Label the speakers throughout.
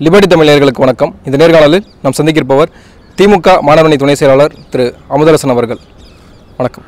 Speaker 1: Liberty தமிழர்களுக்கு வணக்கம் இந்த நேர்காணலில் நாம் சந்திக்கிருப்பவர் திமுக மாணவரணி துணை செயலாளர் திரு அமுதரசன் அவர்கள் வணக்கம்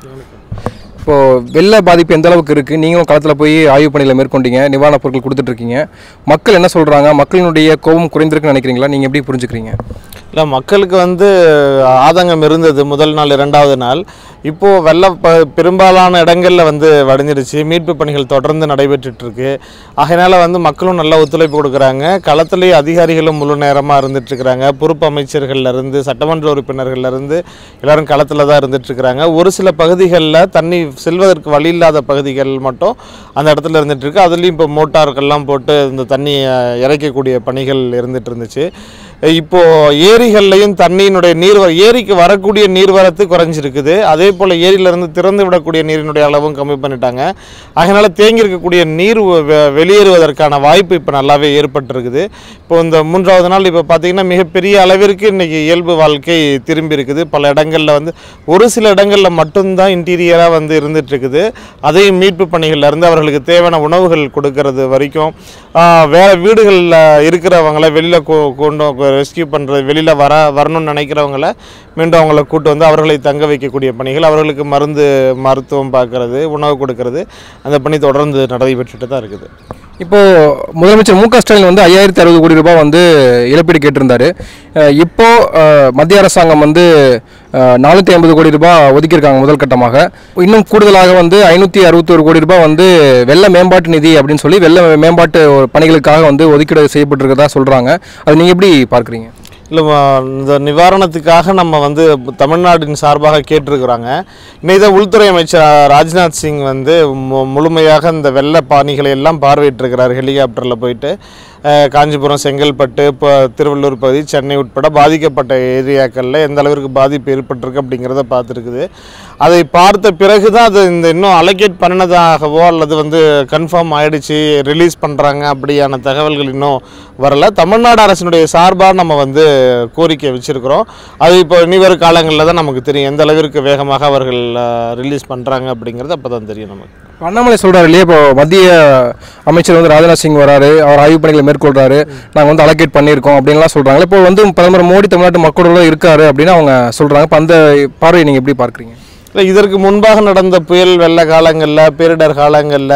Speaker 1: இப்போது வெள்ள பாதிப்பு எந்த அளவுக்கு இருக்குது நீங்களும் களத்தில் போய் ஆய்வு பணியில் மேற்கொண்டீங்க நிவாரணப் பொருட்கள் கொடுத்துட்ருக்கீங்க மக்கள் என்ன சொல்கிறாங்க மக்களினுடைய கோபம் குறைந்திருக்குன்னு நினைக்கிறீங்களா நீங்கள் எப்படி புரிஞ்சுக்கிறீங்க
Speaker 2: இல்லை மக்களுக்கு வந்து ஆதங்கம் இருந்தது முதல் நாள் இரண்டாவது நாள் இப்போது வெள்ள ப பெரும்பாலான இடங்களில் வந்து வடிஞ்சிருச்சு மீட்பு பணிகள் தொடர்ந்து நடைபெற்றுட்டு இருக்கு ஆகையினால வந்து மக்களும் நல்ல ஒத்துழைப்பு கொடுக்குறாங்க களத்திலேயே அதிகாரிகளும் முழு நேரமாக இருந்துட்டு இருக்கிறாங்க பொறுப்பு அமைச்சர்கள்ல இருந்து சட்டமன்ற உறுப்பினர்கள்ல இருந்து எல்லாரும் களத்தில் தான் இருந்துட்டு இருக்கிறாங்க ஒரு சில பகுதிகளில் தண்ணி செல்வதற்கு வழி இல்லாத பகுதிகள் மட்டும் அந்த இடத்துல இருந்துட்டு இருக்கு அதுலேயும் இப்போ மோட்டார்கள்லாம் போட்டு இந்த தண்ணியை இறைக்கக்கூடிய பணிகள் இருந்துட்டு இருந்துச்சு இப்போ ஏரிகள்லையும் தண்ணியினுடைய நீர் வ- ஏரிக்கு வரக்கூடிய நீர்வரத்து குறைஞ்சிருக்குது அதே போல் ஏரியிலிருந்து திறந்து விடக்கூடிய நீரினுடைய அளவும் கம்மி பண்ணிட்டாங்க அதனால் தேங்கி இருக்கக்கூடிய நீர் வ- வெ- வெளியேறுவதற்கான வாய்ப்பு இப்போ நல்லாவே ஏற்பட்டிருக்குது இப்போ இந்த மூன்றாவது நாள் இப்போ பார்த்தீங்கன்னா மிகப்பெரிய அளவிற்கு இன்னைக்கு இயல்பு வாழ்க்கை திரும்பி இருக்குது பல இடங்களில் வந்து ஒரு சில இடங்களில் மட்டும்தான் இன்டீரியராக வந்து இருந்துட்டு இருக்குது அதையும் மீட்பு பணிகள்ல இருந்து அவர்களுக்கு தேவையான உணவுகள் கொடுக்கறது வரைக்கும் ஆஹ், வேற வீடுகளில் இருக்கிறவங்கள வெளியில் கொண்டு ரெஸ்கியூ பண்ணுறது வெளியில் வர வரணும்னு நினைக்கிறவங்கள மீண்டும் அவங்கள கூட்டு வந்து அவர்களை தங்க வைக்கக்கூடிய பணிகள் அவர்களுக்கு மருந்து மருத்துவம் பார்க்கறது உணவு கொடுக்கறது அந்த பணி தொடர்ந்து நடைபெற்றுட்டு தான் இருக்குது
Speaker 1: இப்போ முதலமைச்சர் மு க ஸ்டாலின் வந்து ஐயாயிரத்தி அறுபது கோடி ரூபாய் வந்து இழப்பீடு கேட்டிருந்தாரு அஹ் இப்போ அஹ், மத்திய அரசாங்கம் வந்து நானூற்றி ஐம்பது கோடி ரூபாய் ஒதுக்கியிருக்காங்க முதல் கட்டமாக இன்னும் கூடுதலாக வந்து ஐநூற்றி அறுபத்தோரு கோடி ரூபாய் வந்து வெள்ள மேம்பாட்டு நிதி அப்படின்னு சொல்லி வெள்ள மேம்பாட்டு பணிகளுக்காக வந்து ஒதுக்கீடு செய்யப்பட்டிருக்கதா சொல்கிறாங்க அது நீங்கள் எப்படி பார்க்குறீங்க
Speaker 2: இல்லை இந்த நிவாரணத்துக்காக நம்ம வந்து தமிழ்நாட்டின் சார்பாக கேட்டிருக்கிறாங்க இன்னைக்கு தான் உள்துறை அமைச்சர் ராஜ்நாத் சிங் வந்து மு- முழுமையாக இந்த வெள்ள பாணிகளை எல்லாம் பார்வையிட்டிருக்கிறார் ஹெலிகாப்டரில் போயிட்டு அஹ், காஞ்சிபுரம் செங்கல்பட்டு இப்போ திருவள்ளூர் பகுதி சென்னை உட்பட பாதிக்கப்பட்ட ஏரியாக்களில் எந்த அளவிற்கு பாதிப்பு ஏற்பட்டிருக்கு அப்படிங்கிறத பார்த்துருக்குது அதை பார்த்த பிறகு தான் அது இந்த இன்னும் அலோகேட் பண்ணினதாகவோ அல்லது வந்து கன்ஃபார்ம் ஆயிடுச்சு ரிலீஸ் பண்ணுறாங்க அப்படியான தகவல்கள் இன்னும் வரல தமிழ்நாடு அரசினுடைய சார்பாக நம்ம வந்து கோரிக்கை வச்சுருக்கிறோம் அது இப்போ இனி வரும் காலங்களில் தான் நமக்கு தெரியும் எந்த அளவிற்கு வேகமாக அவர்கள் ரிலீஸ் பண்ணுறாங்க அப்படிங்கிறது அப்போ தான் தெரியும் நமக்கு
Speaker 1: இப்ப அண்ணாமலை சொல்றாரு இல்லையா இப்போ மத்திய அமைச்சர் வந்து ராஜ்நாத் சிங் வராரு அவர் ஆய்வு பணிகளை மேற்கொள்றாரு நாங்கள் வந்து அலோகேட் பண்ணியிருக்கோம் அப்படின்லாம் சொல்றாங்க இப்போ வந்து பிரதமர் மோடி தமிழ்நாட்டு மக்களோட இருக்காரு அப்படின்னு அவங்க சொல்றாங்க இப்போ அந்த பார்வையை நீங்கள் எப்படி பார்க்குறீங்க
Speaker 2: இல்லை இதற்கு முன்பாக நடந்த புயல் வெள்ள காலங்களில் பேரிடர் காலங்களில்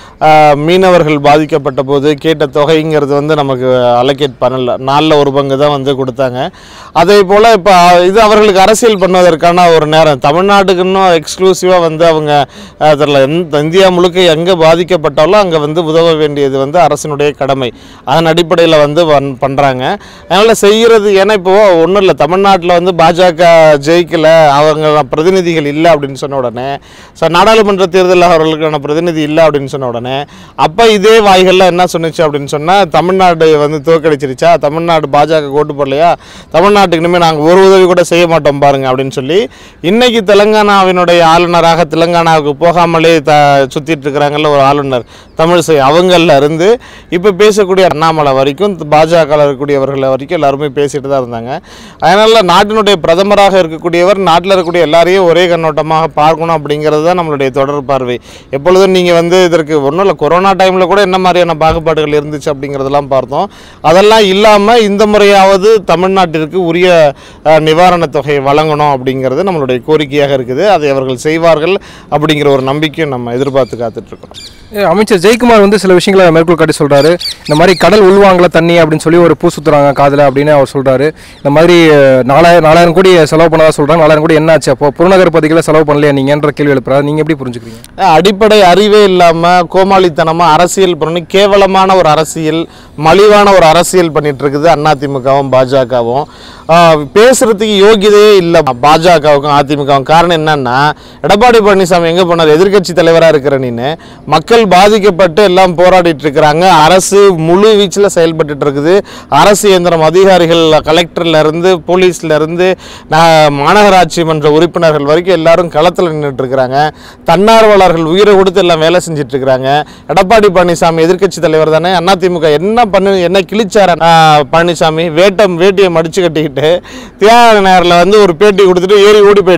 Speaker 2: மீனவர்கள் பாதிக்கப்பட்ட போது கேட்ட தொகைங்கிறது வந்து நமக்கு அலோகேட் பண்ணல நாலில் ஒரு பங்கு தான் வந்து கொடுத்தாங்க அதே போல் இப்போ இது அவர்களுக்கு அரசியல் பண்ணுவதற்கான ஒரு நேரம் தமிழ்நாட்டுக்கு இன்னும் எக்ஸ்க்ளூசிவாக வந்து அவங்க அதில் எந்த இந்தியா முழுக்க எங்கே பாதிக்கப்பட்டாலும் அங்கே வந்து உதவ வேண்டியது வந்து அரசினுடைய கடமை அதன் அடிப்படையில் வந்து வன் பண்ணுறாங்க அதனால் செய்கிறது ஏன்னா இப்போ ஒன்றும் இல்லை தமிழ்நாட்டில் வந்து பாஜக ஜெயிக்கல அவங்க பிரதிநிதிகள் இல்லை அப்படின்னு சொன்ன உடனே ஸோ நாடாளுமன்ற தேர்தலில் அவர்களுக்கான பிரதிநிதி இல்லை அப்படின்னு சொன்ன உடனே அப்போ இதே வாய்களில் என்ன சொன்னுச்சு அப்படின்னு சொன்னால் தமிழ்நாடு வந்து தோற்கடிச்சிருச்சா தமிழ்நாடு பாஜக ஓட்டு போடலையா தமிழ்நாட்டுக்கு இனிமேல் நாங்கள் ஒரு உதவி கூட செய்ய மாட்டோம் பாருங்க அப்படின்னு சொல்லி இன்னைக்கு தெலுங்கானாவினுடைய ஆளுநராக தெலுங்கானாவுக்கு போகாமலே த சுற்றிட்டு இருக்கிறாங்கல்ல ஒரு ஆளுநர் தமிழிசை அவங்கள இருந்து இப்போ பேசக்கூடிய அண்ணாமலை வரைக்கும் பாஜக இருக்கக்கூடியவர்கள் வரைக்கும் எல்லாருமே பேசிட்டு தான் இருந்தாங்க அதனால் நாட்டினுடைய பிரதமராக இருக்கக்கூடியவர் நாட்டில் இருக்கக்கூடிய எல்லாரையும் ஒரே கண்ணோட்டமாக பார்க்கணும் அப்படிங்கிறது தான் நம்மளுடைய தொடர் பார்வை எப்பொழுதும் நீங்கள் வந்து இதற்கு ஒன்றும் இல்லை கொரோனா டைமில் கூட என்ன மாதிரியான பாகுபாடுகள் இருந்துச்சு அப்படிங்கிறதெல்லாம் பார்த்தோம் அதெல்லாம் இல்லாமல் இந்த முறையாவது தமிழ்நாட்டிற்கு உரிய அஹ், நிவாரணத் தொகையை வழங்கணும் அப்படிங்கிறது நம்மளுடைய கோரிக்கையாக இருக்குது அதை அவர்கள் செய்வார்கள் அப்படிங்கிற ஒரு நம்பிக்கையும் நம்ம எதிர்பார்த்து காத்துட்ருக்கோம்
Speaker 1: ஏ, அமைச்சர் ஜெயக்குமார் வந்து சில விஷயங்களை மேற்கோள் காட்டி சொல்றாரு இந்த மாதிரி கடல் உள்வாங்கல தண்ணி அப்படின்னு சொல்லி ஒரு பூ சுத்துறாங்க காதுல அப்படின்னு அவர் சொல்றாரு இந்த மாதிரி அஹ், நாலாயிரம் நாலாயிரம் கோடி செலவு பண்ணதா சொல்றாங்க நாலாயிரம் கோடி என்ன ஆச்சு அப்போ புறநகர் பகுதிகளில் செலவு பண்ணலையா நீங்கன்ற கேள்வி எழுப்புறாரு நீங்க எப்படி புரிஞ்சுக்கிறீங்க
Speaker 2: அடிப்படை அறிவே இல்லாமல் கோமாளித்தனமாக அரசியல் பண்ணி கேவலமான ஒரு அரசியல் மலிவான ஒரு அரசியல் பண்ணிட்டு இருக்குது அதிமுகவும் பாஜகவும் பேசுறதுக்கு யோகியதையே இல்லை பாஜகவுக்கும் அதிமுகவும் காரணம் என்னன்னா எடப்பாடி பழனிசாமி எங்கே போனார் எதிர்க்கட்சி தலைவராக இருக்கிற நீனு மக்கள் பாதிக்கப்பட்டு எல்லாம் போராடிட்டு இருக்கிறாங்க அரசு முழு வீச்சில் செயல்பட்டுட்டு இருக்குது அரசு இயந்திரம் அதிகாரிகள் கலெக்டர்ல இருந்து போலீஸ்ல இருந்து நா- மாநகராட்சி மன்ற உறுப்பினர்கள் வரைக்கும் எல்லாரும் களத்தில் நின்றுட்டு இருக்கிறாங்க தன்னார்வலர்கள் உயிரை கொடுத்து எல்லாம் வேலை செஞ்சுட்டு இருக்கிறாங்க எடப்பாடி பழனிசாமி எதிர்க்கட்சி தலைவர் தானே அதிமுக என்ன பண்ணு என்ன கிழிச்சார பழனிசாமி வேட்டம் வேட்டியை மடிச்சு கட்டிக்கிட்டு தியாக நேரில் வந்து ஒரு பேட்டி கொடுத்துட்டு ஏறி ஓடி போயிட்டேன்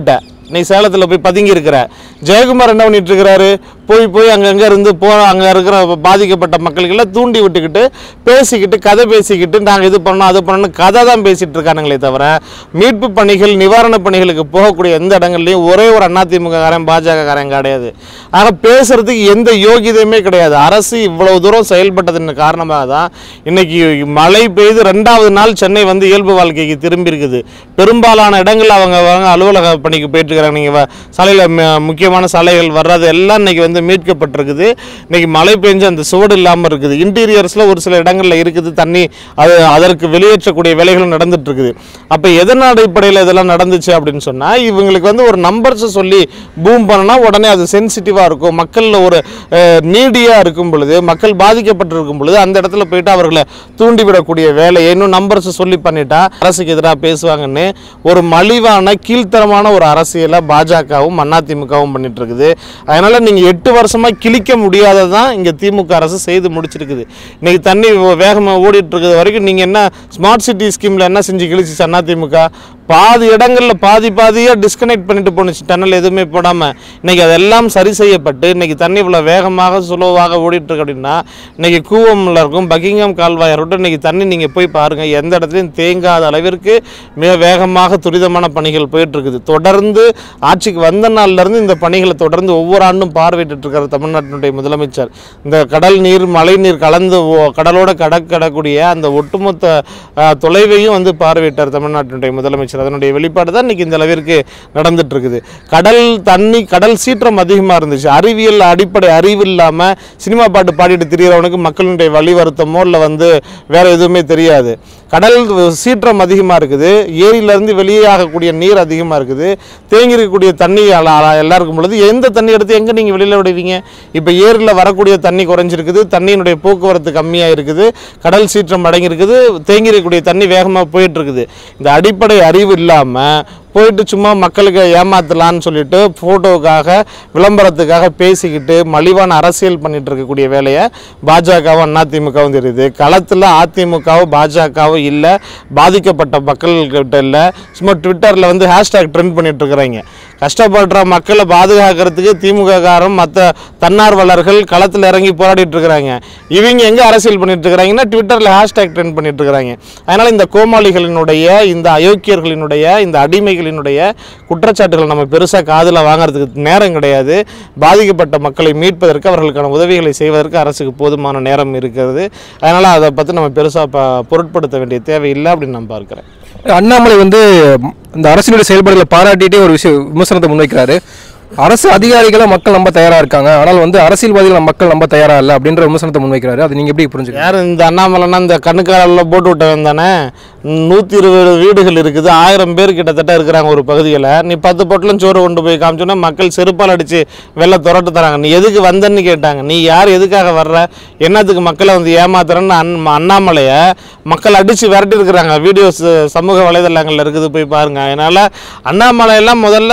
Speaker 2: நீ சேலத்தில் போய் பதுங்கி இருக்கிற ஜெயக்குமார் என்ன பண்ணிட்டு இருக்கிறாரு போய் போய் அங்கங்கே இருந்து போ அங்கே இருக்கிற பாதிக்கப்பட்ட மக்களுக்கெல்லாம் தூண்டி விட்டுக்கிட்டு பேசிக்கிட்டு கதை பேசிக்கிட்டு நாங்கள் இது பண்ணோம் அது பண்ணணும் கதை தான் பேசிட்டு இருக்கானுங்களே தவிர மீட்பு பணிகள் நிவாரண பணிகளுக்கு போகக்கூடிய எந்த இடங்கள்லையும் ஒரே ஒரு அதிமுக காரன் பாஜக காரன் கிடையாது ஆக பேசுறதுக்கு எந்த யோகியதையுமே கிடையாது அரசு இவ்வளவு தூரம் செயல்பட்டதன் காரணமாக தான் இன்னைக்கு மழை பெய்து ரெண்டாவது நாள் சென்னை வந்து இயல்பு வாழ்க்கைக்கு திரும்பி இருக்குது பெரும்பாலான இடங்கள் அவங்க அவங்க அலுவலக பணிக்கு போயிட்டு இருக்கிறாங்க நீங்கள் சாலையில் முக்கியமான சாலைகள் வர்றது எல்லாம் இன்னைக்கு வந்து மீட்கப்பட்டிருக்குது இன்னைக்கு மழை பெஞ்சு அந்த சுவடு இல்லாமல் இருக்குது இன்டீரியர்ஸில் ஒரு சில இடங்களில் இருக்குது தண்ணி அது அதற்கு வெளியேற்றக்கூடிய வேலைகளும் நடந்துட்டு இருக்குது அப்போ எதன் அடிப்படையில் இதெல்லாம் நடந்துச்சு அப்படின்னு சொன்னால் இவங்களுக்கு வந்து ஒரு நம்பர்ஸை சொல்லி பூம் பண்ணனா உடனே அது சென்சிட்டிவாக இருக்கும் மக்களில் ஒரு நீடியாக இருக்கும் பொழுது மக்கள் பாதிக்கப்பட்டிருக்கும் பொழுது அந்த இடத்துல போயிட்டு அவர்களை தூண்டிவிடக்கூடிய வேலையை இன்னும் நம்பர்ஸ் சொல்லி பண்ணிட்டா அரசுக்கு எதிராக பேசுவாங்கன்னு ஒரு மலிவான கீழ்த்தரமான ஒரு அரசியலை பாஜகவும் அதிமுகவும் பண்ணிட்டு இருக்குது அதனால நீங்க எட்டு வருஷமா கிழிக்க முடியாததான் இங்க திமுக அரசு செய்து முடிச்சிருக்குது இன்னைக்கு தண்ணி வேகமா ஓடிட்டு இருக்கிறது வரைக்கும் நீங்க என்ன ஸ்மார்ட் சிட்டி ஸ்கீம்ல என்ன செஞ்சு கிழிச்சு அதிமுக பாதி இடங்கள்ல பாதி பாதியா டிஸ்கனெக்ட் பண்ணிட்டு போணுச்சு டன்னல் எதுவுமே போடாம இன்னைக்கு அதெல்லாம் சரி செய்யப்பட்டு இன்னைக்கு தண்ணி இவ்வளவு வேகமாக சுலோவாக ஓடிட்டு இருக்கு அப்படின்னா இன்னைக்கு கூவம்ல இருக்கும் பக்கிங்ஹாம் கால்வாய் ரோட்டு இன்னைக்கு தண்ணி நீங்க போய் பாருங்க எந்த இடத்துலையும் தேங்காத அளவிற்கு மிக வேகமாக துரிதமான பணிகள் போயிட்டு இருக்குது தொடர்ந்து ஆட்சிக்கு வந்த நாள்ல இருந்து இந்த பணிகளை தொடர்ந்து ஒவ்வொரு ஆண்டும் பார்வையிட்டு இருக்காரு தமிழ்நாட்டினுடைய முதலமைச்சர் இந்த கடல் நீர் மழை நீர் கலந்து ஓ- கடலோட கடக்கடக்கூடிய அந்த ஒட்டுமொத்த அஹ், தொலைவையும் வந்து பார்வையிட்டார் தமிழ்நாட்டினுடைய முதலமைச்சர் அதனுடைய வெளிப்பாடு தான் இன்னைக்கு இந்த அளவிற்கு நடந்துட்டு இருக்குது கடல் தண்ணி கடல் சீற்றம் அதிகமாக இருந்துச்சு அறிவியல் அடிப்படை அறிவு இல்லாமல் சினிமா பாட்டு பாடிட்டு திரியிறவனுக்கு மக்களுடைய வழி வருத்தமோ இல்லை வந்து வேற எதுவுமே தெரியாது கடல் சீற்றம் அதிகமாக இருக்குது ஏரியிலேருந்து வெளியே ஆகக்கூடிய நீர் அதிகமாக இருக்குது தேங்கி இருக்கக்கூடிய தண்ணி அல- அல- எல்லாம் இருக்கும் பொழுது எந்த தண்ணி எடுத்து எங்கே நீங்கள் வெளியில் விடுவீங்க இப்போ ஏரியில் வரக்கூடிய தண்ணி குறைஞ்சிருக்குது தண்ணியினுடைய போக்குவரத்து கம்மியாக இருக்குது கடல் சீற்றம் அடங்கியிருக்குது தேங்கி இருக்கக்கூடிய தண்ணி வேகமாக போயிட்டு இருக்குது இந்த அடிப்படை அறிவு இல்லாமல் போயிட்டு சும்மா மக்களுக்கு ஏமாத்தலான்னு சொல்லிட்டு ஃபோட்டோவுக்காக விளம்பரத்துக்காக பேசிக்கிட்டு மலிவான அரசியல் பண்ணிட்டு இருக்கக்கூடிய வேலையை பாஜகவும் அதிமுகவும் தெரியுது களத்தில் அதிமுகவும் பாஜகவும் இல்லை பாதிக்கப்பட்ட மக்கள்கிட்ட இல்லை சும்மா ட்விட்டரில் வந்து ஹேஷ்டேக் ட்ரெண்ட் பண்ணிட்டு இருக்கிறாங்க கஷ்டப்படுற மக்களை பாதுகாக்கிறதுக்கு திமுக காரம் மற்ற தன்னார்வலர்கள் களத்தில் இறங்கி போராடிட்டு இருக்கிறாங்க இவங்க எங்கே அரசியல் பண்ணிட்டு இருக்கிறாங்கன்னா ட்விட்டரில் ஹேஷ்டேக் ட்ரெண்ட் பண்ணிட்டு இருக்கிறாங்க அதனால் இந்த கோமாளிகளினுடைய இந்த அயோக்கியர்களினுடைய இந்த அடிமைகளினுடைய குற்றச்சாட்டுகளை நம்ம பெருசாக காதில் வாங்குறதுக்கு நேரம் கிடையாது பாதிக்கப்பட்ட மக்களை மீட்பதற்கு அவர்களுக்கான உதவிகளை செய்வதற்கு அரசுக்கு போதுமான நேரம் இருக்கிறது அதனால் அதை பற்றி நம்ம பெருசாக ப பொருட்படுத்த வேண்டிய தேவை இல்லை அப்படின்னு நான் பார்க்குறேன்
Speaker 1: அண்ணாமலை வந்து இந்த அரசினுடைய செயல்பாடுகளை பாராட்டிட்டே ஒரு விஷயம் விமர்சனத்தை முன்வைக்கிறாரு அரசு அதிகாரிகளை மக்கள் நம்ப தயாரா இருக்காங்க ஆனால் வந்து அரசியல்வாதிகளை மக்கள் நம்ப தயாரா இல்லை அப்படின்ற விமர்சனத்தை முன்வைக்கிறாரு அது நீங்க எப்படி புரிஞ்சுக்க
Speaker 2: யார் இந்த அண்ணாமலைன்னா இந்த கண்ணுக்காரெல்லாம் போட்டு விட்டவன் தானே நூற்றி இருபது வீடுகள் இருக்குது ஆயிரம் பேர் கிட்டத்தட்ட இருக்கிறாங்க ஒரு பகுதியில் நீ பத்து பொட்டலும் சோறு கொண்டு போய் காமிச்சோன்னா மக்கள் செருப்பால் அடித்து வெளில துரட்டு தராங்க நீ எதுக்கு வந்தன்னு கேட்டாங்க நீ யார் எதுக்காக வர்ற என்னத்துக்கு மக்களை வந்து ஏமாத்துறன்னு அண் அண்ணாமலையை மக்கள் அடித்து விரட்டி இருக்கிறாங்க வீடியோஸ் சமூக வலைதளங்களில் இருக்குது போய் பாருங்க அதனால் அண்ணாமலையெல்லாம் முதல்ல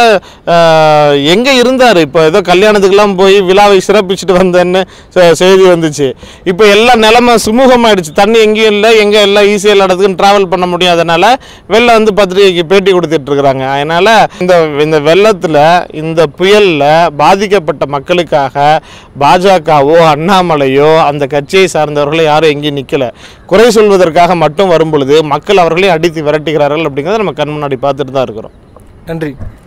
Speaker 2: எங்கே இருந்தார் இப்போ ஏதோ கல்யாணத்துக்கெல்லாம் போய் விழாவை சிறப்பிச்சுட்டு வந்தேன்னு செ- செய்தி வந்துச்சு இப்போ எல்லாம் நிலைமை சுமூகமாயிடுச்சு தண்ணி எங்கேயும் இல்லை எங்கே எல்லாம் ஈஸியாக இடத்துக்கு ட்ராவல் பண்ண முடியும் அதனால வெளில வந்து பத்திரிகைக்கு பேட்டி கொடுத்துட்டு இருக்கிறாங்க அதனால இந்த இந்த வெள்ளத்தில் இந்த புயலில் பாதிக்கப்பட்ட மக்களுக்காக பாஜகவோ அண்ணாமலையோ அந்த கட்சியை சார்ந்தவர்களோ யாரும் எங்கேயும் நிற்கல குறை சொல்வதற்காக மட்டும் வரும் பொழுது மக்கள் அவர்களையும் அடித்து விரட்டுகிறார்கள் அப்படிங்கிறத நம்ம கண் முன்னாடி பார்த்துட்டு தான் இருக்கிறோம்
Speaker 1: நன்றி